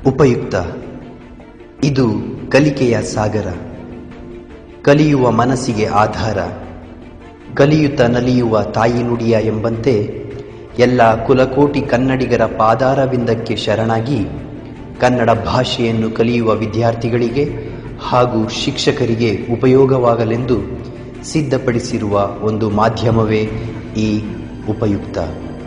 ಉಪಯುಕ್ತ ಇದು ಕಲಿಕೆಯ ಸಾಗರ ಕಲಿಯುವ ಮನಸ್ಸಿಗೆ ಆಧಾರ ಕಲಿಯುತ್ತ ನಲಿಯುವ ತಾಯಿ ನುಡಿಯ ಎಂಬಂತೆ ಎಲ್ಲ ಕುಲಕೋಟಿ ಕನ್ನಡಿಗರ ಪಾದಾರವಿಂದಕ್ಕೆ ಶರಣಾಗಿ ಕನ್ನಡ ಭಾಷೆಯನ್ನು ಕಲಿಯುವ ವಿದ್ಯಾರ್ಥಿಗಳಿಗೆ ಹಾಗೂ ಶಿಕ್ಷಕರಿಗೆ ಉಪಯೋಗವಾಗಲೆಂದು ಸಿದ್ಧಪಡಿಸಿರುವ ಒಂದು ಮಾಧ್ಯಮವೇ ಈ ಉಪಯುಕ್ತ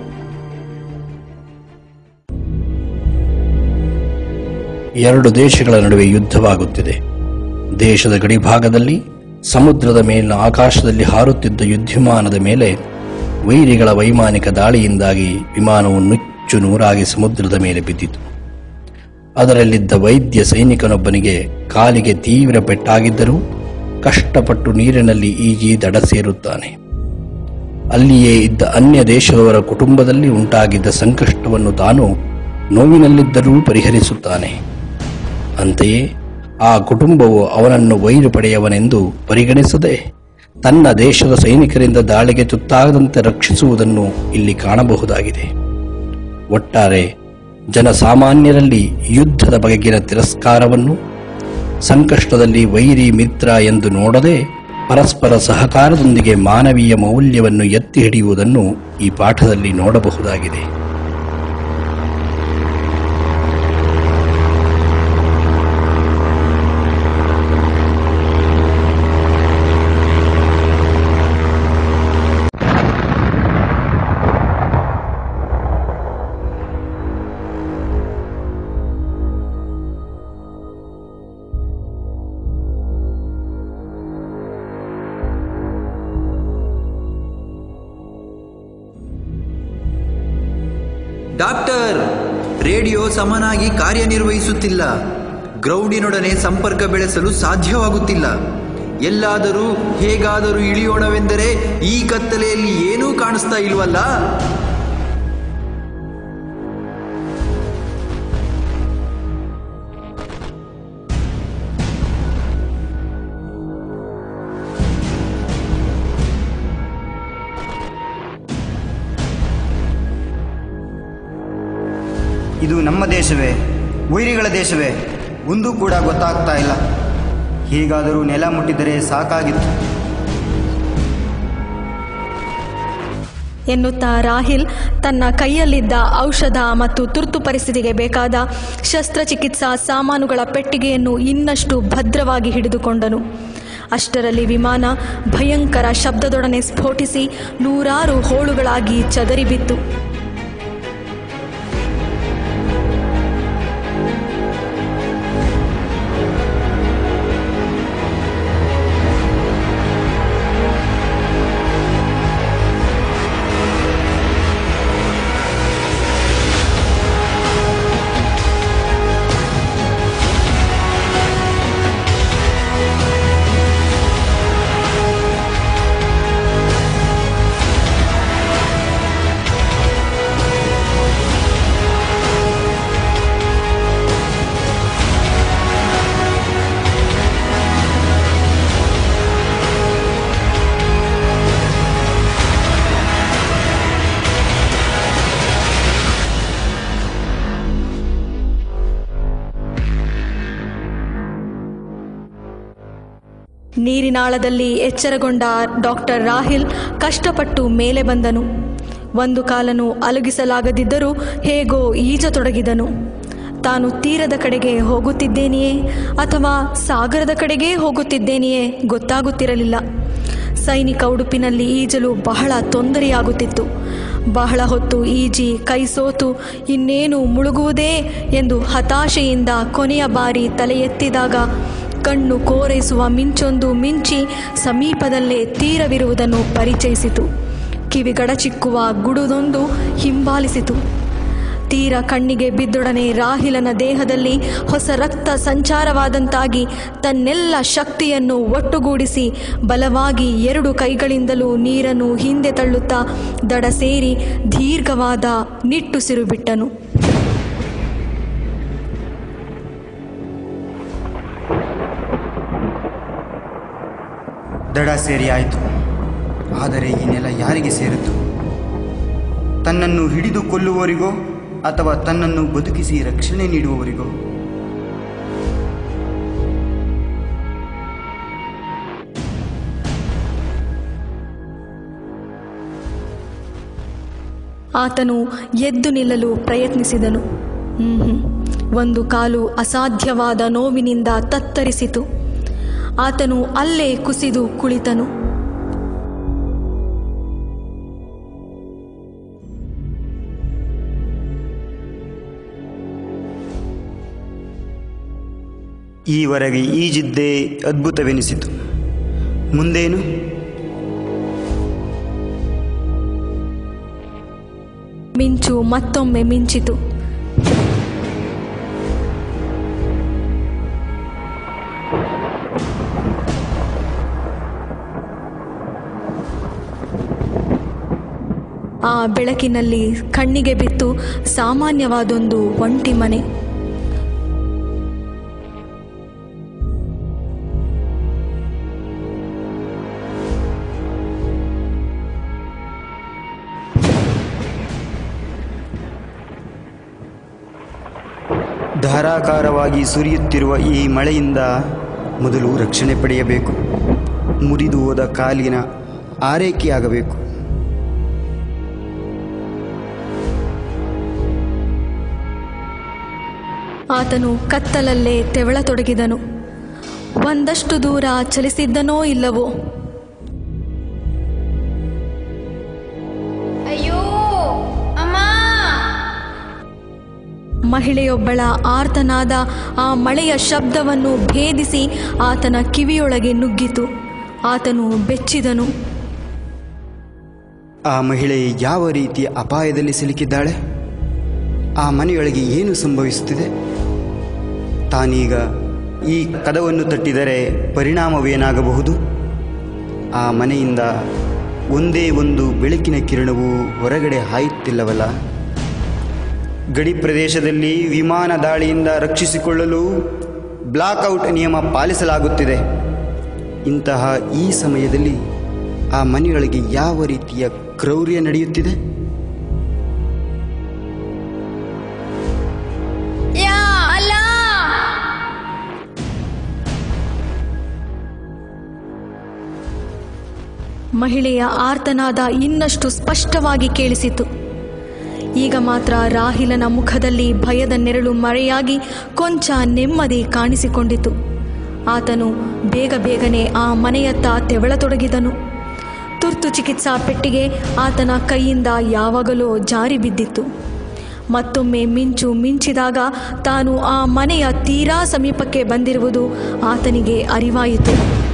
ಎರಡು ದೇಶಗಳ ನಡುವೆ ಯುದ್ಧವಾಗುತ್ತಿದೆ ದೇಶದ ಗಡಿಭಾಗದಲ್ಲಿ ಸಮುದ್ರದ ಮೇಲಿನ ಆಕಾಶದಲ್ಲಿ ಹಾರುತ್ತಿದ್ದ ಯುದ್ಧವಿಮಾನದ ಮೇಲೆ ವೈರಿಗಳ ವೈಮಾನಿಕ ದಾಳಿಯಿಂದಾಗಿ ವಿಮಾನವು ನುಚ್ಚು ನೂರಾಗಿ ಸಮುದ್ರದ ಮೇಲೆ ಬಿದ್ದಿತು ಅದರಲ್ಲಿದ್ದ ವೈದ್ಯ ಸೈನಿಕನೊಬ್ಬನಿಗೆ ಕಾಲಿಗೆ ತೀವ್ರ ಪೆಟ್ಟಾಗಿದ್ದರೂ ಕಷ್ಟಪಟ್ಟು ನೀರಿನಲ್ಲಿ ಈಜಿ ದಡ ಸೇರುತ್ತಾನೆ ಅಲ್ಲಿಯೇ ಇದ್ದ ಅನ್ಯ ದೇಶದವರ ಕುಟುಂಬದಲ್ಲಿ ಉಂಟಾಗಿದ್ದ ಸಂಕಷ್ಟವನ್ನು ತಾನು ನೋವಿನಲ್ಲಿದ್ದರೂ ಪರಿಹರಿಸುತ್ತಾನೆ ಅಂತೆಯೇ ಆ ಕುಟುಂಬವು ಅವನನ್ನು ವೈರು ಪಡೆಯವನೆಂದು ಪರಿಗಣಿಸದೆ ತನ್ನ ದೇಶದ ಸೈನಿಕರಿಂದ ದಾಳಿಗೆ ತುತ್ತಾಗದಂತೆ ರಕ್ಷಿಸುವುದನ್ನು ಇಲ್ಲಿ ಕಾಣಬಹುದಾಗಿದೆ ಒಟ್ಟಾರೆ ಜನಸಾಮಾನ್ಯರಲ್ಲಿ ಯುದ್ಧದ ಬಗೆಗಿನ ತಿರಸ್ಕಾರವನ್ನು ಸಂಕಷ್ಟದಲ್ಲಿ ವೈರಿ ಮಿತ್ರ ಎಂದು ನೋಡದೆ ಪರಸ್ಪರ ಸಹಕಾರದೊಂದಿಗೆ ಮಾನವೀಯ ಮೌಲ್ಯವನ್ನು ಎತ್ತಿ ಹಿಡಿಯುವುದನ್ನು ಈ ಪಾಠದಲ್ಲಿ ನೋಡಬಹುದಾಗಿದೆ ಡಾಕ್ಟರ್ ರೇಡಿಯೋ ಸಮನಾಗಿ ಕಾರ್ಯನಿರ್ವಹಿಸುತ್ತಿಲ್ಲ ಗ್ರೌಂಡಿನೊಡನೆ ಸಂಪರ್ಕ ಬೆಳೆಸಲು ಸಾಧ್ಯವಾಗುತ್ತಿಲ್ಲ ಎಲ್ಲಾದರೂ ಹೇಗಾದರೂ ಇಳಿಯೋಣವೆಂದರೆ ಈ ಕತ್ತಲೆಯಲ್ಲಿ ಏನೂ ಕಾಣಿಸ್ತಾ ಇಲ್ವಲ್ಲ ಇದು ನಮ್ಮ ದೇಶವೇ ವೈರಿಗಳ ದೇಶವೇ ಒಂದೂ ಕೂಡ ಗೊತ್ತಾಗ್ತಾ ಇಲ್ಲ ಹೀಗಾದರೂ ನೆಲ ಮುಟ್ಟಿದರೆ ಸಾಕಾಗಿತ್ತು ಎನ್ನುತ್ತಾ ರಾಹಿಲ್ ತನ್ನ ಕೈಯಲ್ಲಿದ್ದ ಔಷಧ ಮತ್ತು ತುರ್ತು ಪರಿಸ್ಥಿತಿಗೆ ಬೇಕಾದ ಶಸ್ತ್ರಚಿಕಿತ್ಸಾ ಸಾಮಾನುಗಳ ಪೆಟ್ಟಿಗೆಯನ್ನು ಇನ್ನಷ್ಟು ಭದ್ರವಾಗಿ ಹಿಡಿದುಕೊಂಡನು ಅಷ್ಟರಲ್ಲಿ ವಿಮಾನ ಭಯಂಕರ ಶಬ್ದದೊಡನೆ ಸ್ಫೋಟಿಸಿ ನೂರಾರು ಹೋಳುಗಳಾಗಿ ಚದರಿಬಿತ್ತು ನೀರಿನಾಳದಲ್ಲಿ ಎಚ್ಚರಗೊಂಡ ಡಾಕ್ಟರ್ ರಾಹಿಲ್ ಕಷ್ಟಪಟ್ಟು ಮೇಲೆ ಬಂದನು ಒಂದು ಕಾಲನು ಅಲುಗಿಸಲಾಗದಿದ್ದರೂ ಹೇಗೋ ಈಜತೊಡಗಿದನು ತಾನು ತೀರದ ಕಡೆಗೆ ಹೋಗುತ್ತಿದ್ದೇನೆಯೇ ಅಥವಾ ಸಾಗರದ ಕಡೆಗೇ ಹೋಗುತ್ತಿದ್ದೇನೆಯೇ ಗೊತ್ತಾಗುತ್ತಿರಲಿಲ್ಲ ಸೈನಿಕ ಉಡುಪಿನಲ್ಲಿ ಈಜಲು ಬಹಳ ತೊಂದರೆಯಾಗುತ್ತಿತ್ತು ಬಹಳ ಹೊತ್ತು ಈಜಿ ಕೈ ಸೋತು ಇನ್ನೇನು ಮುಳುಗುವುದೇ ಎಂದು ಹತಾಶೆಯಿಂದ ಕೊನೆಯ ಬಾರಿ ತಲೆ ಎತ್ತಿದಾಗ ಕಣ್ಣು ಕೋರೈಸುವ ಮಿಂಚೊಂದು ಮಿಂಚಿ ಸಮೀಪದಲ್ಲೇ ತೀರವಿರುವುದನ್ನು ಪರಿಚಯಿಸಿತು ಕಿವಿಗಡಚಿಕ್ಕುವ ಗುಡುದೊಂದು ಹಿಂಬಾಲಿಸಿತು ತೀರ ಕಣ್ಣಿಗೆ ಬಿದ್ದೊಡನೆ ರಾಹಿಲನ ದೇಹದಲ್ಲಿ ಹೊಸ ರಕ್ತ ಸಂಚಾರವಾದಂತಾಗಿ ತನ್ನೆಲ್ಲ ಶಕ್ತಿಯನ್ನು ಒಟ್ಟುಗೂಡಿಸಿ ಬಲವಾಗಿ ಎರಡು ಕೈಗಳಿಂದಲೂ ನೀರನ್ನು ಹಿಂದೆ ತಳ್ಳುತ್ತಾ ದಡ ಸೇರಿ ದೀರ್ಘವಾದ ನಿಟ್ಟುಸಿರು ಬಿಟ್ಟನು ದಡ ಸೇರಿ ಆಯಿತು ಆದರೆ ಈ ನೆಲ ಯಾರಿಗೆ ಸೇರಿತು ತನ್ನನ್ನು ಹಿಡಿದು ಕೊಲ್ಲುವವರಿಗೋ ಅಥವಾ ತನ್ನನ್ನು ಬದುಕಿಸಿ ರಕ್ಷಣೆ ನೀಡುವವರಿಗೋ ಆತನು ಎದ್ದು ನಿಲ್ಲಲು ಪ್ರಯತ್ನಿಸಿದನು ಹ್ಮ್ ಒಂದು ಕಾಲು ಅಸಾಧ್ಯವಾದ ನೋವಿನಿಂದ ತತ್ತರಿಸಿತು ಆತನು ಅಲ್ಲೇ ಕುಸಿದು ಕುಳಿತನು ಈವರೆಗೆ ಈಜಿದ್ದೇ ಅದ್ಭುತವೆನಿಸಿತು ಮುಂದೇನು ಮಿಂಚು ಮತ್ತೊಮ್ಮೆ ಮಿಂಚಿತು ಆ ಬೆಳಕಿನಲ್ಲಿ ಕಣ್ಣಿಗೆ ಬಿತ್ತು ಸಾಮಾನ್ಯವಾದೊಂದು ಒಂಟಿ ಮನೆ ಧಾರಾಕಾರವಾಗಿ ಸುರಿಯುತ್ತಿರುವ ಈ ಮಳೆಯಿಂದ ಮೊದಲು ರಕ್ಷಣೆ ಪಡೆಯಬೇಕು ಮುರಿದು ಹೋದ ಕಾಲಿನ ಆರೈಕೆಯಾಗಬೇಕು ಆತನು ಕತ್ತಲಲ್ಲೇ ತೆವಳತೊಡಗಿದನು ಒಂದಷ್ಟು ದೂರ ಚಲಿಸಿದ್ದನೋ ಇಲ್ಲವೋ ಅಯ್ಯೋ ಅಮ್ಮ ಮಹಿಳೆಯೊಬ್ಬಳ ಆರ್ತನಾದ ಆ ಮಳೆಯ ಶಬ್ದವನ್ನು ಭೇದಿಸಿ ಆತನ ಕಿವಿಯೊಳಗೆ ನುಗ್ಗಿತು ಆತನು ಬೆಚ್ಚಿದನು ಆ ಮಹಿಳೆ ಯಾವ ರೀತಿಯ ಅಪಾಯದಲ್ಲಿ ಸಿಲುಕಿದ್ದಾಳೆ ಆ ಮನೆಯೊಳಗೆ ಏನು ಸಂಭವಿಸುತ್ತಿದೆ ತಾನೀಗ ಈ ಕದವನ್ನು ತಟ್ಟಿದರೆ ಪರಿಣಾಮವೇನಾಗಬಹುದು ಆ ಮನೆಯಿಂದ ಒಂದೇ ಒಂದು ಬೆಳಕಿನ ಕಿರಣವು ಹೊರಗಡೆ ಹಾಯುತ್ತಿಲ್ಲವಲ್ಲ ಗಡಿ ಪ್ರದೇಶದಲ್ಲಿ ವಿಮಾನ ದಾಳಿಯಿಂದ ರಕ್ಷಿಸಿಕೊಳ್ಳಲು ಬ್ಲಾಕ್ಔಟ್ ನಿಯಮ ಪಾಲಿಸಲಾಗುತ್ತಿದೆ ಇಂತಹ ಈ ಸಮಯದಲ್ಲಿ ಆ ಮನೆಯೊಳಗೆ ಯಾವ ರೀತಿಯ ಕ್ರೌರ್ಯ ನಡೆಯುತ್ತಿದೆ ಯಾ ಅಲ್ಲ ಮಹಿಳೆಯ ಆರ್ತನಾದ ಇನ್ನಷ್ಟು ಸ್ಪಷ್ಟವಾಗಿ ಕೇಳಿಸಿತು ಈಗ ಮಾತ್ರ ರಾಹಿಲನ ಮುಖದಲ್ಲಿ ಭಯದ ನೆರಳು ಮರೆಯಾಗಿ ಕೊಂಚ ನೆಮ್ಮದಿ ಕಾಣಿಸಿಕೊಂಡಿತು ಆತನು ಬೇಗ ಬೇಗನೆ ಆ ಮನೆಯತ್ತ ತೆವಳತೊಡಗಿದನು ತುರ್ತು ಚಿಕಿತ್ಸಾ ಪೆಟ್ಟಿಗೆ ಆತನ ಕೈಯಿಂದ ಯಾವಾಗಲೋ ಜಾರಿ ಬಿದ್ದಿತ್ತು ಮತ್ತೊಮ್ಮೆ ಮಿಂಚು ಮಿಂಚಿದಾಗ ತಾನು ಆ ಮನೆಯ ತೀರಾ ಸಮೀಪಕ್ಕೆ ಬಂದಿರುವುದು ಆತನಿಗೆ ಅರಿವಾಯಿತು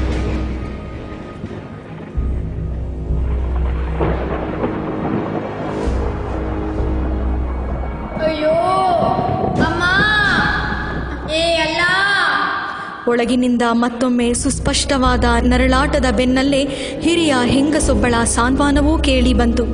ಅಯ್ಯೋ ಅಮ್ಮ ಏ ಅಲ್ಲ ಒಳಗಿನಿಂದ ಮತ್ತೊಮ್ಮೆ ಸುಸ್ಪಷ್ಟವಾದ ನರಳಾಟದ ಬೆನ್ನಲ್ಲೇ ಹಿರಿಯ ಹೆಂಗಸೊಬ್ಬಳ ಸಾಂತ್ವನವೂ ಕೇಳಿ ಬಂತು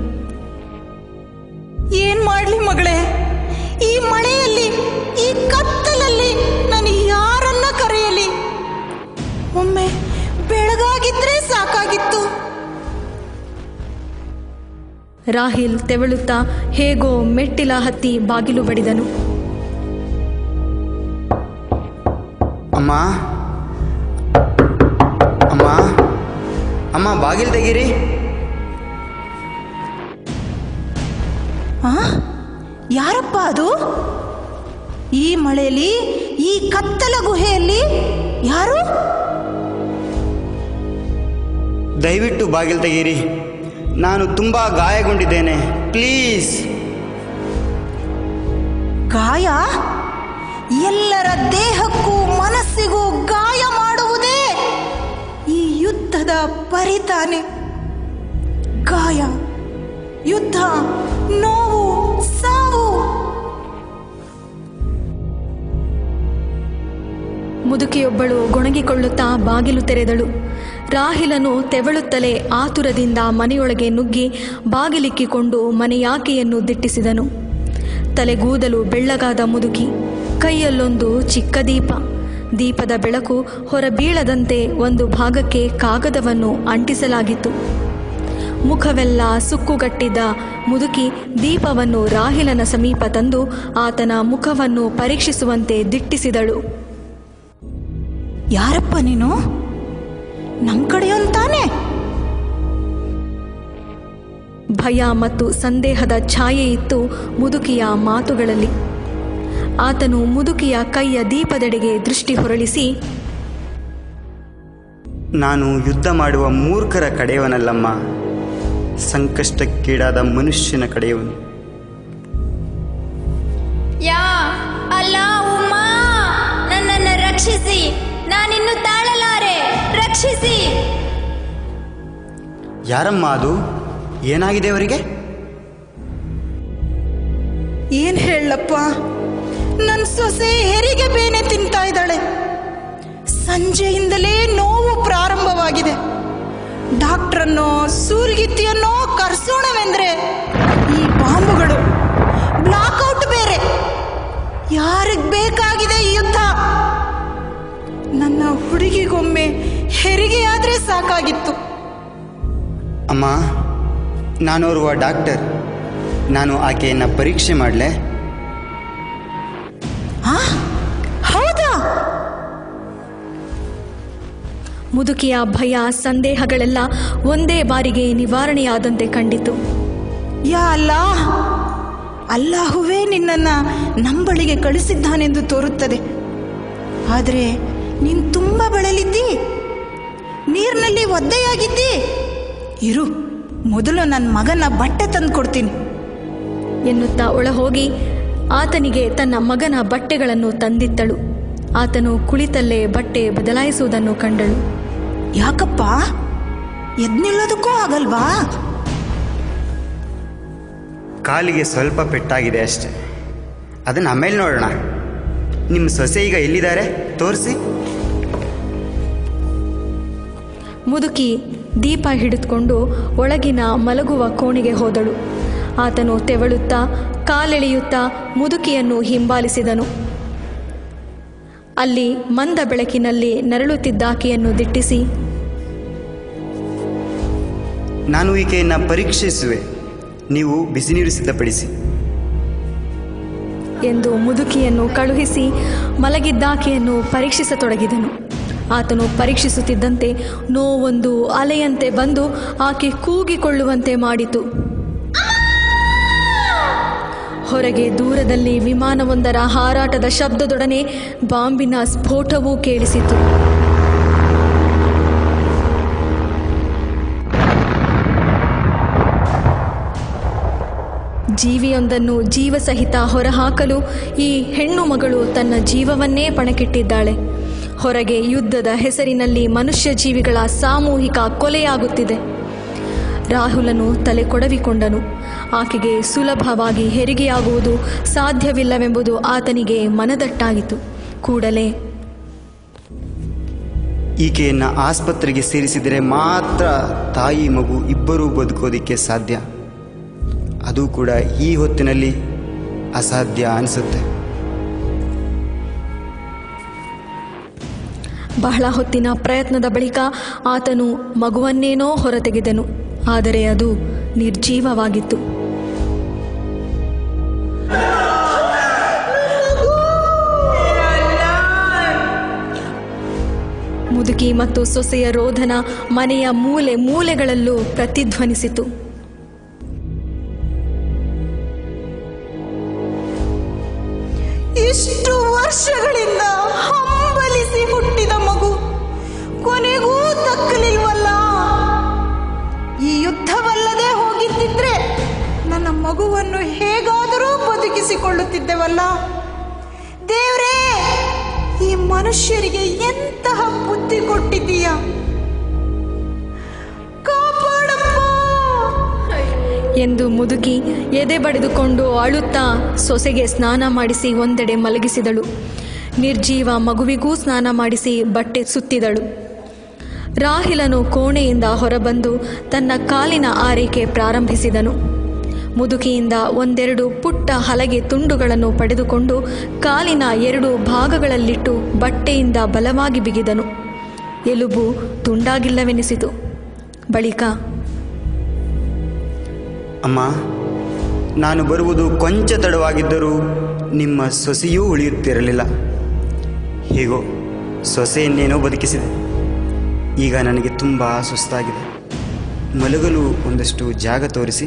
ಏನ್ ಮಾಡ್ಲಿ ಮಗಳೇ ಈ ಮಳೆಯಲ್ಲಿ ಈ ಕತ್ತಲಲ್ಲಿ ನಾನು ಯಾರನ್ನ ಕರೆಯಲಿ ಒಮ್ಮೆ ಬೆಳಗಾಗಿದ್ರೆ ಸಾಕಾಗಿತ್ತು ರಾಹಿಲ್ ತೆವಳುತ್ತಾ ಹೇಗೋ ಮೆಟ್ಟಿಲ ಹತ್ತಿ ಬಾಗಿಲು ಬಡಿದನು ಅಮ್ಮ ಅಮ್ಮ ಅಮ್ಮ ಬಾಗಿಲು ತೆಗೀರಿ ಆ ಯಾರಪ್ಪ ಅದು ಈ ಮಳೆಯಲ್ಲಿ ಈ ಕತ್ತಲ ಗುಹೆಯಲ್ಲಿ ಯಾರು ದಯವಿಟ್ಟು ಬಾಗಿಲು ತೆಗೀರಿ ನಾನು ತುಂಬ ಗಾಯಗೊಂಡಿದ್ದೇನೆ ಪ್ಲೀಸ್ ಗಾಯ ಎಲ್ಲರ ದೇಹಕ್ಕೂ ಮನಸ್ಸಿಗೂ ಗಾಯ ಮಾಡುವುದೇ ಈ ಯುದ್ಧದ ಪರಿತಾನೆ ಗಾಯ ಯುದ್ಧ ನೋವು ಸಾವು ಮುದುಕಿಯೊಬ್ಬಳು ಗೊಣಗಿಕೊಳ್ಳುತ್ತಾ ಬಾಗಿಲು ತೆರೆದಳು ರಾಹಿಲನು ತೆವಳುತ್ತಲೇ ಆತುರದಿಂದ ಮನೆಯೊಳಗೆ ನುಗ್ಗಿ ಬಾಗಿಲಿಕ್ಕಿಕೊಂಡು ಮನೆಯಾಕೆಯನ್ನು ದಿಟ್ಟಿಸಿದನು ತಲೆಗೂದಲು ಬೆಳ್ಳಗಾದ ಮುದುಕಿ ಕೈಯಲ್ಲೊಂದು ಚಿಕ್ಕ ದೀಪ ದೀಪದ ಬೆಳಕು ಹೊರಬೀಳದಂತೆ ಒಂದು ಭಾಗಕ್ಕೆ ಕಾಗದವನ್ನು ಅಂಟಿಸಲಾಗಿತ್ತು ಮುಖವೆಲ್ಲ ಸುಕ್ಕುಗಟ್ಟಿದ್ದ ಮುದುಕಿ ದೀಪವನ್ನು ರಾಹಿಲನ ಸಮೀಪ ತಂದು ಆತನ ಮುಖವನ್ನು ಪರೀಕ್ಷಿಸುವಂತೆ ದಿಟ್ಟಿಸಿದಳು ಯಾರಪ್ಪ ನೀನು ನಮ್ಮ ಕಡೆಯಂತಾನೆ ಭಯ ಮತ್ತು ಸಂದೇಹದ ಛಾಯೆ ಇತ್ತು ಮುದುಕಿಯ ಮಾತುಗಳಲ್ಲಿ ಆತನು ಮುದುಕಿಯ ಕೈಯ ದೀಪದೆಡೆಗೆ ದೃಷ್ಟಿ ಹೊರಳಿಸಿ ನಾನು ಯುದ್ಧ ಮಾಡುವ ಮೂರ್ಖರ ಕಡೆಯವನಲ್ಲಮ್ಮ ಸಂಕಷ್ಟಕ್ಕೀಡಾದ ಮನುಷ್ಯನ ಕಡೆಯವನು ಯಾ ಅಲ್ಲ ಉಮ್ಮಾ ನನ್ನನ್ನು ರಕ್ಷಿಸಿ ನಾನಿನ್ನು ತಾಳಲಾರೆ ರಕ್ಷಿಸಿ ಯಾರಮ್ಮ ಅದು ಏನಾಗಿದೆ ಅವರಿಗೆ ಏನ್ ಹೇಳಪ್ಪ ನನ್ನ ಸೊಸೆ ಹೆರಿಗೆ ಬೇನೆ ತಿಂತಾ ಇದ್ದಾಳೆ ಸಂಜೆಯಿಂದಲೇ ನೋವು ಪ್ರಾರಂಭವಾಗಿದೆ ಡಾಕ್ಟ್ರನ್ನೋ ಸೂಲ್ಗಿತ್ತಿಯನ್ನೋ ಕರ್ಸೋಣವೆಂದ್ರೆ ಈ ಬಾಂಬುಗಳು ಬ್ಲಾಕ್ಔಟ್ ಬೇರೆ ಯಾರಿಗ್ ಬೇಕಾಗಿದೆ ಈ ಯುದ್ಧ ನನ್ನ ಹುಡುಗಿಗೊಮ್ಮೆ ಹೆರಿಗೆಯಾದ್ರೆ ಸಾಕಾಗಿತ್ತು ಅಮ್ಮ ನಾನೋರ್ವ ಡಾಕ್ಟರ್ ನಾನು ಆಕೆಯನ್ನು ಪರೀಕ್ಷೆ ಮಾಡಲೆ ಆ ಹೌದಾ ಮುದುಕಿಯ ಭಯ ಸಂದೇಹಗಳೆಲ್ಲ ಒಂದೇ ಬಾರಿಗೆ ನಿವಾರಣೆಯಾದಂತೆ ಕಂಡಿತು ಯಾ ಅಲ್ಲಾ ಅಲ್ಲಾಹುವೇ ನಿನ್ನನ್ನು ನಂಬಳಿಗೆ ಕಳಿಸಿದ್ದಾನೆಂದು ತೋರುತ್ತದೆ ಆದರೆ ನೀನು ತುಂಬ ಬಳಲಿದ್ದಿ ನೀರಿನಲ್ಲಿ ಒದ್ದೆಯಾಗಿದ್ದಿ ಇರು ಮೊದಲು ನನ್ನ ಮಗನ ಬಟ್ಟೆ ತಂದು ಕೊಡ್ತೀನಿ ಎನ್ನುತ್ತಾ ಒಳಹೋಗಿ ಆತನಿಗೆ ತನ್ನ ಮಗನ ಬಟ್ಟೆಗಳನ್ನು ತಂದಿತ್ತಳು ಆತನು ಕುಳಿತಲ್ಲೇ ಬಟ್ಟೆ ಬದಲಾಯಿಸುವುದನ್ನು ಕಂಡಳು ಯಾಕಪ್ಪ ಎದ್ ನಿಲ್ಲೋದಕ್ಕೂ ಆಗಲ್ವಾ ಕಾಲಿಗೆ ಸ್ವಲ್ಪ ಪೆಟ್ಟಾಗಿದೆ ಅಷ್ಟೆ ಅದನ್ನು ಆಮೇಲೆ ನೋಡೋಣ ನಿಮ್ಮ ಸೊಸೆ ಈಗ ಎಲ್ಲಿದ್ದಾರೆ ತೋರಿಸಿ ಮುದುಕಿ ದೀಪ ಹಿಡಿದುಕೊಂಡು ಒಳಗಿನ ಮಲಗುವ ಕೋಣೆಗೆ ಹೋದಳು ಆತನು ತೆವಳುತ್ತಾ ಕಾಲೆಳೆಯುತ್ತಾ ಮುದುಕಿಯನ್ನು ಹಿಂಬಾಲಿಸಿದನು ಅಲ್ಲಿ ಮಂದ ಬೆಳಕಿನಲ್ಲಿ ನರಳುತ್ತಿದ್ದಾಕೆಯನ್ನು ದಿಟ್ಟಿಸಿ ನಾನು ಈಕೆಯನ್ನು ಪರೀಕ್ಷಿಸುವೆ ನೀವು ಬಿಸಿ ನೀರು ಸಿದ್ಧಪಡಿಸಿ ಎಂದು ಮುದುಕಿಯನ್ನು ಕಳುಹಿಸಿ ಮಲಗಿದ್ದಾಕೆಯನ್ನು ಪರೀಕ್ಷಿಸತೊಡಗಿದನು ಆತನು ಪರೀಕ್ಷಿಸುತ್ತಿದ್ದಂತೆ ನೋವೊಂದು ಅಲೆಯಂತೆ ಬಂದು ಆಕೆ ಕೂಗಿಕೊಳ್ಳುವಂತೆ ಮಾಡಿತು ಹೊರಗೆ ದೂರದಲ್ಲಿ ವಿಮಾನವೊಂದರ ಹಾರಾಟದ ಶಬ್ದದೊಡನೆ ಬಾಂಬಿನ ಸ್ಫೋಟವೂ ಕೇಳಿಸಿತು ಜೀವಿಯೊಂದನ್ನು ಜೀವಸಹಿತ ಹೊರಹಾಕಲು ಈ ಹೆಣ್ಣು ಮಗಳು ತನ್ನ ಜೀವವನ್ನೇ ಪಣಕ್ಕಿಟ್ಟಿದ್ದಾಳೆ ಹೊರಗೆ ಯುದ್ಧದ ಹೆಸರಿನಲ್ಲಿ ಮನುಷ್ಯ ಜೀವಿಗಳ ಸಾಮೂಹಿಕ ಕೊಲೆಯಾಗುತ್ತಿದೆ ರಾಹುಲನು ತಲೆ ಕೊಡವಿಕೊಂಡನು ಆಕೆಗೆ ಸುಲಭವಾಗಿ ಹೆರಿಗೆಯಾಗುವುದು ಸಾಧ್ಯವಿಲ್ಲವೆಂಬುದು ಆತನಿಗೆ ಮನದಟ್ಟಾಗಿತು ಕೂಡಲೇ ಈಕೆಯನ್ನು ಆಸ್ಪತ್ರೆಗೆ ಸೇರಿಸಿದರೆ ಮಾತ್ರ ತಾಯಿ ಮಗು ಇಬ್ಬರೂ ಬದುಕೋದಕ್ಕೆ ಸಾಧ್ಯ ಅದು ಕೂಡ ಈ ಹೊತ್ತಿನಲ್ಲಿ ಅಸಾಧ್ಯ ಅನಿಸುತ್ತೆ ಬಹಳ ಹೊತ್ತಿನ ಪ್ರಯತ್ನದ ಬಳಿಕ ಆತನು ಮಗುವನ್ನೇನೋ ಹೊರತೆಗೆದನು ಆದರೆ ಅದು ನಿರ್ಜೀವವಾಗಿತ್ತು ಮುದುಕಿ ಮತ್ತು ಸೊಸೆಯ ರೋಧನ ಮನೆಯ ಮೂಲೆ ಮೂಲೆಗಳಲ್ಲೂ ಪ್ರತಿಧ್ವನಿಸಿತು ಇಷ್ಟು ವರ್ಷಗಳಿಂದ ಹಂಬಲಿಸಿ ಹುಟ್ಟಿದ ಮಗು ಕೊನೆಗೂ ದಕ್ಕಲಿಲ್ವಲ್ಲ ಈ ಯುದ್ಧವಲ್ಲದೆ ಹೋಗಿದ್ದಿದ್ರೆ ನನ್ನ ಮಗುವನ್ನು ಹೇಗಾದರೂ ಬದುಕಿಸಿಕೊಳ್ಳುತ್ತಿದ್ದೆವಲ್ಲ ದೇವ್ರೇ ಈ ಮನುಷ್ಯರಿಗೆ ಎಂತಹ ಬುದ್ಧಿ ಕೊಟ್ಟಿದ್ದೀಯ ಕಾಪಾಡಪ್ಪ ಎಂದು ಮುದುಕಿ ಎದೆ ಬಡಿದುಕೊಂಡು ಅಳುತ್ತಾ ಸೊಸೆಗೆ ಸ್ನಾನ ಮಾಡಿಸಿ ಒಂದೆಡೆ ಮಲಗಿಸಿದಳು ನಿರ್ಜೀವ ಮಗುವಿಗೂ ಸ್ನಾನ ಮಾಡಿಸಿ ಬಟ್ಟೆ ಸುತ್ತಿದಳು ರಾಹಿಲನು ಕೋಣೆಯಿಂದ ಹೊರಬಂದು ತನ್ನ ಕಾಲಿನ ಆರೈಕೆ ಪ್ರಾರಂಭಿಸಿದನು ಮುದುಕಿಯಿಂದ ಒಂದೆರಡು ಪುಟ್ಟ ಹಲಗೆ ತುಂಡುಗಳನ್ನು ಪಡೆದುಕೊಂಡು ಕಾಲಿನ ಎರಡು ಭಾಗಗಳಲ್ಲಿಟ್ಟು ಬಟ್ಟೆಯಿಂದ ಬಲವಾಗಿ ಬಿಗಿದನು ಎಲುಬು ತುಂಡಾಗಿಲ್ಲವೆನಿಸಿತು ಬಳಿಕ ಅಮ್ಮ ನಾನು ಬರುವುದು ಕೊಂಚ ತಡವಾಗಿದ್ದರೂ ನಿಮ್ಮ ಸೊಸೆಯೂ ಉಳಿಯುತ್ತಿರಲಿಲ್ಲ ಹೇಗೋ ಸೊಸೆಯನ್ನೇನೋ ಬದುಕಿಸಿದೆ ಈಗ ನನಗೆ ತುಂಬ ಸುಸ್ತಾಗಿದೆ ಮಲಗಲು ಒಂದಷ್ಟು ಜಾಗ ತೋರಿಸಿ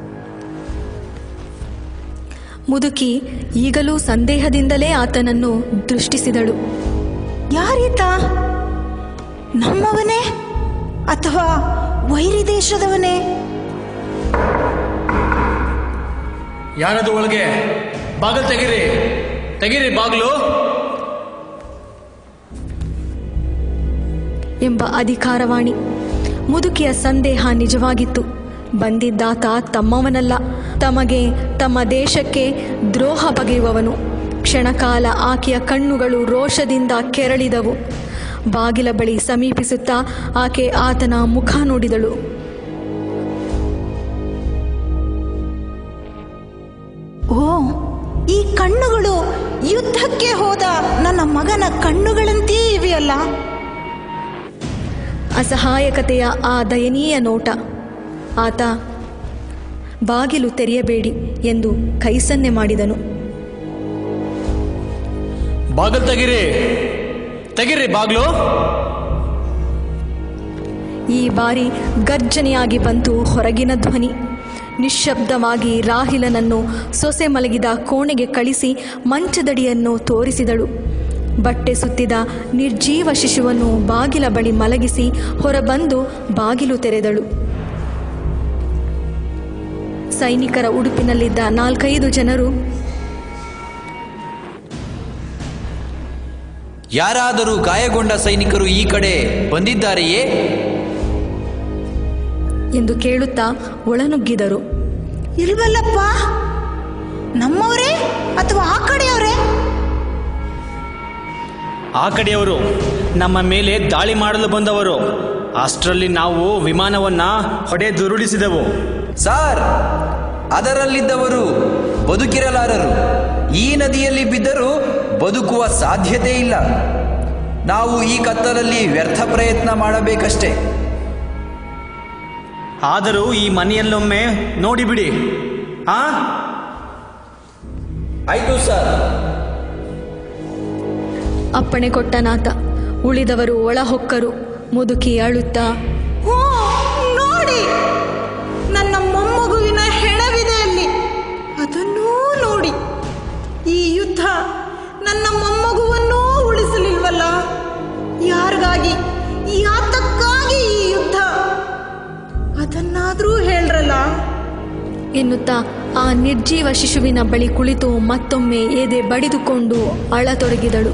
ಮುದುಕಿ ಈಗಲೂ ಸಂದೇಹದಿಂದಲೇ ಆತನನ್ನು ದೃಷ್ಟಿಸಿದಳು ಯಾರೀತ ನಮ್ಮವನೇ ಅಥವಾ ವೈರಿ ದೇಶದವನೇ ಯಾರದು ಒಳಗೆ ಬಾಗಲ್ ತೆಗಿರಿ ತೆಗಿರಿ ಬಾಗ್ಲು ಎಂಬ ಅಧಿಕಾರವಾಣಿ ಮುದುಕಿಯ ಸಂದೇಹ ನಿಜವಾಗಿತ್ತು ಬಂದಿದ್ದಾತ ತಮ್ಮವನಲ್ಲ ತಮಗೆ ತಮ್ಮ ದೇಶಕ್ಕೆ ದ್ರೋಹ ಬಗೆಯುವವನು ಕ್ಷಣಕಾಲ ಆಕೆಯ ಕಣ್ಣುಗಳು ರೋಷದಿಂದ ಕೆರಳಿದವು ಬಾಗಿಲ ಬಳಿ ಸಮೀಪಿಸುತ್ತಾ ಆಕೆ ಆತನ ಮುಖ ನೋಡಿದಳು ಓ ಈ ಕಣ್ಣುಗಳು ಯುದ್ಧಕ್ಕೆ ಹೋದ ನನ್ನ ಮಗನ ಕಣ್ಣುಗಳಂತೆಯೇ ಇವೆಯಲ್ಲ ಅಸಹಾಯಕತೆಯ ಆ ದಯನೀಯ ನೋಟ ಆತ ಬಾಗಿಲು ತೆರೆಯಬೇಡಿ ಎಂದು ಕೈಸನ್ನೆ ಮಾಡಿದನು ಬಾಗಲ್ ತೆಗಿರಿ ತೆಗಿರಿ ಬಾಗ್ಲು ಈ ಬಾರಿ ಗರ್ಜನೆಯಾಗಿ ಬಂತು ಹೊರಗಿನ ಧ್ವನಿ ನಿಶ್ಶಬ್ದವಾಗಿ ರಾಹಿಲನನ್ನು ಸೊಸೆ ಮಲಗಿದ ಕೋಣೆಗೆ ಕಳಿಸಿ ಮಂಚದಡಿಯನ್ನು ತೋರಿಸಿದಳು ಬಟ್ಟೆ ಸುತ್ತಿದ ನಿರ್ಜೀವ ಶಿಶುವನ್ನು ಬಾಗಿಲ ಬಳಿ ಮಲಗಿಸಿ ಹೊರಬಂದು ಬಾಗಿಲು ತೆರೆದಳು ಸೈನಿಕರ ಉಡುಪಿನಲ್ಲಿದ್ದ ನಾಲ್ಕೈದು ಜನರು ಯಾರಾದರೂ ಗಾಯಗೊಂಡ ಸೈನಿಕರು ಈ ಕಡೆ ಬಂದಿದ್ದಾರೆಯೇ ಎಂದು ಕೇಳುತ್ತಾ ಒಳನುಗ್ಗಿದರು ಇಲ್ವಲ್ಲಪ್ಪ ನಮ್ಮವರೇ ಅಥವಾ ಆ ಕಡೆಯವರೇ ಆ ಕಡೆಯವರು ನಮ್ಮ ಮೇಲೆ ದಾಳಿ ಮಾಡಲು ಬಂದವರು ಅಷ್ಟರಲ್ಲಿ ನಾವು ವಿಮಾನವನ್ನ ಹೊಡೆದುರುಳಿಸಿದೆವು ಸಾರ್ ಅದರಲ್ಲಿದ್ದವರು ಬದುಕಿರಲಾರರು ಈ ನದಿಯಲ್ಲಿ ಬಿದ್ದರೂ ಬದುಕುವ ಸಾಧ್ಯತೆ ಇಲ್ಲ ನಾವು ಈ ಕತ್ತಲಲ್ಲಿ ವ್ಯರ್ಥ ಪ್ರಯತ್ನ ಮಾಡಬೇಕಷ್ಟೇ ಆದರೂ ಈ ಮನೆಯಲ್ಲೊಮ್ಮೆ ನೋಡಿಬಿಡಿ ಆ ಆಯ್ತು ಸರ್ ಅಪ್ಪಣೆ ಕೊಟ್ಟನಾತ ಉಳಿದವರು ಒಳಹೊಕ್ಕರು ಮುದುಕಿ ಅಳುತ್ತಾ ಓ ನೋಡಿ ನನ್ನ ಮೊಮ್ಮಗುವಿನ ಹೆಣವಿದೆ ಅಲ್ಲಿ ಅದನ್ನೂ ನೋಡಿ ಈ ಯುದ್ಧ ನನ್ನ ಮೊಮ್ಮಗುವನ್ನೂ ಉಳಿಸಲಿಲ್ವಲ್ಲ ಯಾರಿಗಾಗಿ ಯಾತಕ್ಕಾಗಿ ಈ ಯುದ್ಧ ಅದನ್ನಾದ್ರೂ ಹೇಳ್ರಲ್ಲ ಎನ್ನುತ್ತಾ ಆ ನಿರ್ಜೀವ ಶಿಶುವಿನ ಬಳಿ ಕುಳಿತು ಮತ್ತೊಮ್ಮೆ ಎದೆ ಬಡಿದುಕೊಂಡು ಅಳತೊಡಗಿದಳು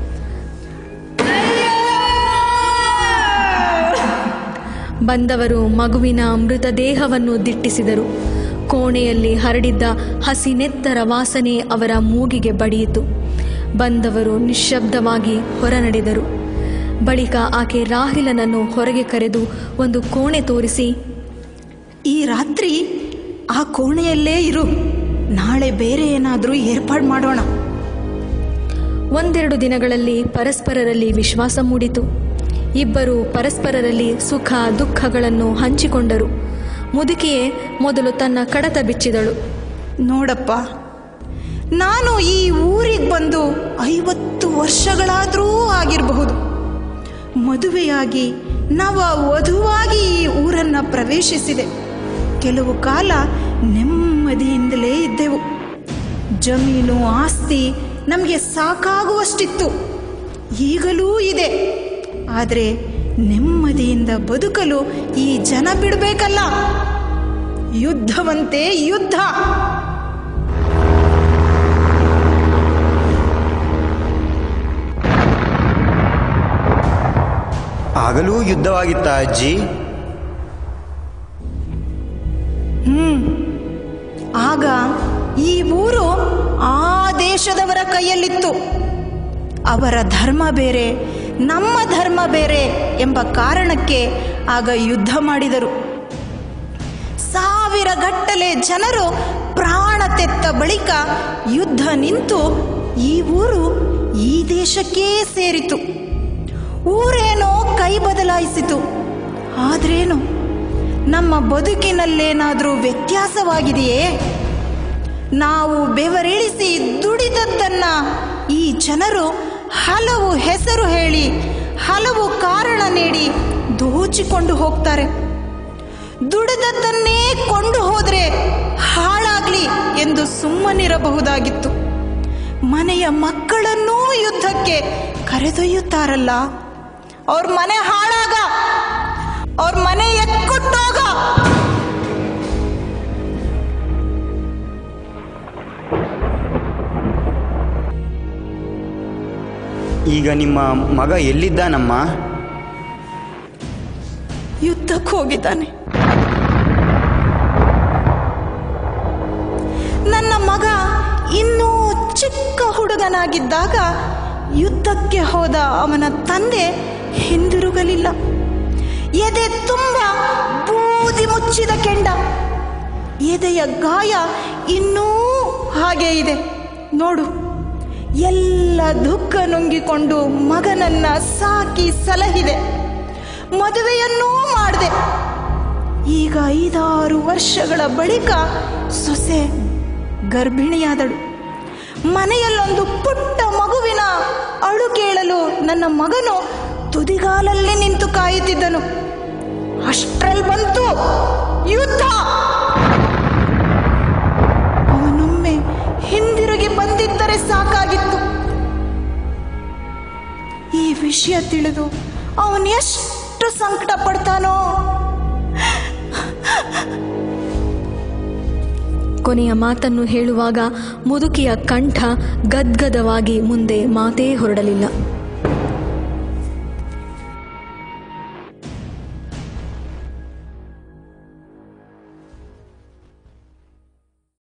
ಬಂದವರು ಮಗುವಿನ ಮೃತದೇಹವನ್ನು ದಿಟ್ಟಿಸಿದರು ಕೋಣೆಯಲ್ಲಿ ಹರಡಿದ್ದ ಹಸಿನೆತ್ತರ ವಾಸನೆ ಅವರ ಮೂಗಿಗೆ ಬಡಿಯಿತು ಬಂದವರು ನಿಶ್ಶಬ್ದವಾಗಿ ಹೊರನಡೆದರು ಬಳಿಕ ಆಕೆ ರಾಹಿಲನನ್ನು ಹೊರಗೆ ಕರೆದು ಒಂದು ಕೋಣೆ ತೋರಿಸಿ ಈ ರಾತ್ರಿ ಆ ಕೋಣೆಯಲ್ಲೇ ಇರು ನಾಳೆ ಬೇರೆ ಏನಾದರೂ ಏರ್ಪಾಡು ಮಾಡೋಣ ಒಂದೆರಡು ದಿನಗಳಲ್ಲಿ ಪರಸ್ಪರರಲ್ಲಿ ವಿಶ್ವಾಸ ಮೂಡಿತು ಇಬ್ಬರು ಪರಸ್ಪರರಲ್ಲಿ ಸುಖ ದುಃಖಗಳನ್ನು ಹಂಚಿಕೊಂಡರು ಮುದುಕಿಯೇ ಮೊದಲು ತನ್ನ ಕಡತ ಬಿಚ್ಚಿದಳು ನೋಡಪ್ಪ ನಾನು ಈ ಊರಿಗೆ ಬಂದು ಐವತ್ತು ವರ್ಷಗಳಾದರೂ ಆಗಿರಬಹುದು ಮದುವೆಯಾಗಿ ನವ ವಧುವಾಗಿ ಈ ಊರನ್ನು ಪ್ರವೇಶಿಸಿದೆ ಕೆಲವು ಕಾಲ ನೆಮ್ಮದಿಯಿಂದಲೇ ಇದ್ದೆವು ಜಮೀನು ಆಸ್ತಿ ನಮಗೆ ಸಾಕಾಗುವಷ್ಟಿತ್ತು ಈಗಲೂ ಇದೆ ಆದರೆ ನೆಮ್ಮದಿಯಿಂದ ಬದುಕಲು ಈ ಜನ ಬಿಡಬೇಕಲ್ಲ ಯುದ್ಧವಂತೆ ಯುದ್ಧ ಆಗಲೂ ಯುದ್ಧವಾಗಿತ್ತ ಅಜ್ಜಿ ಆಗ ಈ ಊರು ಆ ದೇಶದವರ ಕೈಯಲ್ಲಿತ್ತು ಅವರ ಧರ್ಮ ಬೇರೆ ನಮ್ಮ ಧರ್ಮ ಬೇರೆ ಎಂಬ ಕಾರಣಕ್ಕೆ ಆಗ ಯುದ್ಧ ಮಾಡಿದರು ಸಾವಿರ ಗಟ್ಟಲೆ ಜನರು ಪ್ರಾಣ ತೆತ್ತ ಬಳಿಕ ಯುದ್ಧ ನಿಂತು ಈ ಊರು ಈ ದೇಶಕ್ಕೇ ಸೇರಿತು ಊರೇನೋ ಕೈ ಬದಲಾಯಿಸಿತು ಆದ್ರೇನು ನಮ್ಮ ಬದುಕಿನಲ್ಲೇನಾದರೂ ವ್ಯತ್ಯಾಸವಾಗಿದೆಯೇ ನಾವು ಬೆವರಿಳಿಸಿ ದುಡಿದದ್ದನ್ನ ಈ ಜನರು ಹಲವು ಹೆಸರು ಹೇಳಿ ಹಲವು ಕಾರಣ ನೀಡಿ ದೋಚಿಕೊಂಡು ಹೋಗ್ತಾರೆ ದುಡಿದದ್ದನ್ನೇ ಕೊಂಡು ಹೋದ್ರೆ ಹಾಳಾಗ್ಲಿ ಎಂದು ಸುಮ್ಮನಿರಬಹುದಾಗಿತ್ತು ಮನೆಯ ಮಕ್ಕಳನ್ನೂ ಯುದ್ಧಕ್ಕೆ ಕರೆದೊಯ್ಯುತ್ತಾರಲ್ಲ ಅವ್ರ ಮನೆ ಹಾಳಾಗ ಅವ್ರ ಮನೆ ಎಕ್ಕುಟ್ಟೋಗ ಈಗ ನಿಮ್ಮ ಮಗ ಎಲ್ಲಿದ್ದಾನಮ್ಮ ಯುದ್ಧಕ್ಕೆ ಹೋಗಿದ್ದಾನೆ ನನ್ನ ಮಗ ಇನ್ನೂ ಚಿಕ್ಕ ಹುಡುಗನಾಗಿದ್ದಾಗ ಯುದ್ಧಕ್ಕೆ ಹೋದ ಅವನ ತಂದೆ ಹಿಂದಿರುಗಲಿಲ್ಲ ಎದೆ ತುಂಬ ಬೂದಿ ಮುಚ್ಚಿದ ಕೆಂಡ ಎದೆಯ ಗಾಯ ಇನ್ನೂ ಹಾಗೆ ಇದೆ ನೋಡು ಎಲ್ಲ ದುಃಖ ನುಂಗಿಕೊಂಡು ಮಗನನ್ನ ಸಾಕಿ ಸಲಹಿದೆ ಮದುವೆಯನ್ನೂ ಮಾಡಿದೆ ಈಗ ಐದಾರು ವರ್ಷಗಳ ಬಳಿಕ ಸೊಸೆ ಗರ್ಭಿಣಿಯಾದಳು ಮನೆಯಲ್ಲೊಂದು ಪುಟ್ಟ ಮಗುವಿನ ಅಳು ಕೇಳಲು ನನ್ನ ಮಗನು ತುದಿಗಾಲಲ್ಲಿ ನಿಂತು ಕಾಯುತ್ತಿದ್ದನು ಅಷ್ಟ್ರಲ್ಲಿ ಬಂತು ಯುದ್ಧ ಅವನೊಮ್ಮೆ ಹಿಂದಿರುಗಿ ಬಂದಿದ್ದರೆ ಸಾಕಾಗಿತ್ತು ಈ ವಿಷಯ ತಿಳಿದು ಅವನು ಎಷ್ಟು ಸಂಕಟ ಪಡ್ತಾನೋ ಕೊನೆಯ ಮಾತನ್ನು ಹೇಳುವಾಗ ಮುದುಕಿಯ ಕಂಠ ಗದ್ಗದವಾಗಿ ಮುಂದೆ ಮಾತೇ ಹೊರಡಲಿಲ್ಲ